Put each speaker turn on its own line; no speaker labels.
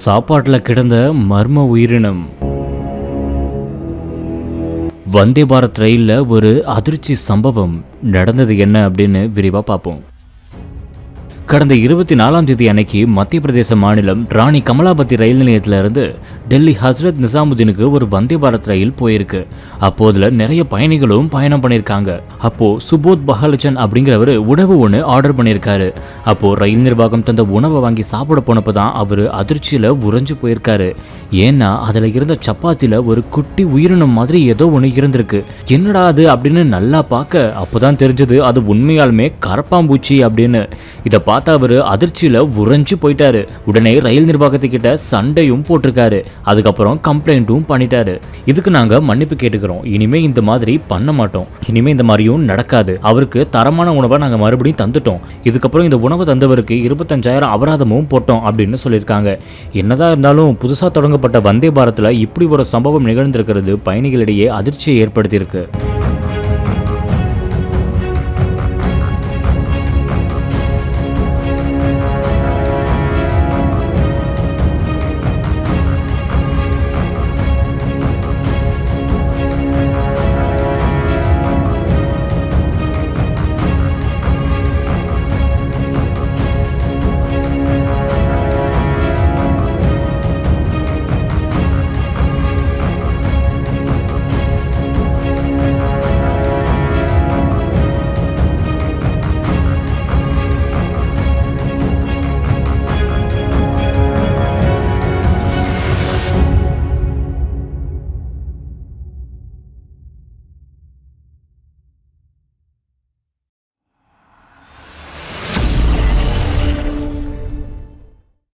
சாப்பாட்டில் கிடந்த மர்ம உயிரினம் வந்தே பாரத் ரயிலில் ஒரு அதிர்ச்சி சம்பவம் நடந்தது என்ன அப்படின்னு விரிவாக பார்ப்போம் கடந்த இருபத்தி நாலாம் தேதி அன்னைக்கு மத்திய பிரதேச மாநிலம் ராணி கமலாபதி ரயில் நிலையத்துல இருந்து டெல்லி ஹஸ்ரத் நிசாமுதீனுக்கு ஒரு வந்தே பாரத் ரயில் போயிருக்கு அப்போதுல நிறைய பயணிகளும் பயணம் பண்ணியிருக்காங்க அப்போ சுபோத் பஹாலச்சன் அப்படிங்கிறவர் உணவு ஒன்று ஆர்டர் பண்ணியிருக்காரு அப்போ ரயில் நிர்வாகம் தந்த உணவை வாங்கி சாப்பிட போனப்போ தான் அவர் அதிர்ச்சியில உறைஞ்சு போயிருக்காரு ஏன்னா அதுல இருந்த சப்பாத்தில ஒரு குட்டி உயிரினம் மாதிரி ஏதோ ஒன்று இருந்திருக்கு என்னடா அது அப்படின்னு நல்லா பார்க்க அப்போதான் தெரிஞ்சது அது உண்மையாலுமே கரப்பாம்பூச்சி அப்படின்னு இதை பார்த்து அவர் அதிர்ச்சியில உறைஞ்சு போயிட்டாரு உடனே ரயில் நிர்வாகத்துக்கிட்ட சண்டையும் போட்டிருக்காரு அதுக்கப்புறம் கம்ப்ளைண்ட்டும் பண்ணிட்டாரு இதுக்கு நாங்க மன்னிப்பு கேட்டுக்கிறோம் இனிமே இந்த மாதிரி பண்ண மாட்டோம் இனிமே இந்த மாதிரியும் நடக்காது அவருக்கு தரமான உணவை நாங்க மறுபடியும் தந்துட்டோம் இதுக்கப்புறம் இந்த உணவை தந்தவருக்கு இருபத்தஞ்சாயிரம் அபராதமும் போட்டோம் அப்படின்னு சொல்லியிருக்காங்க என்னதான் இருந்தாலும் புதுசா தொடங்கப்பட்ட வந்தே பாரத்ல இப்படி ஒரு சம்பவம் நிகழ்ந்திருக்கிறது பயணிகளிடையே அதிர்ச்சியை ஏற்படுத்தியிருக்கு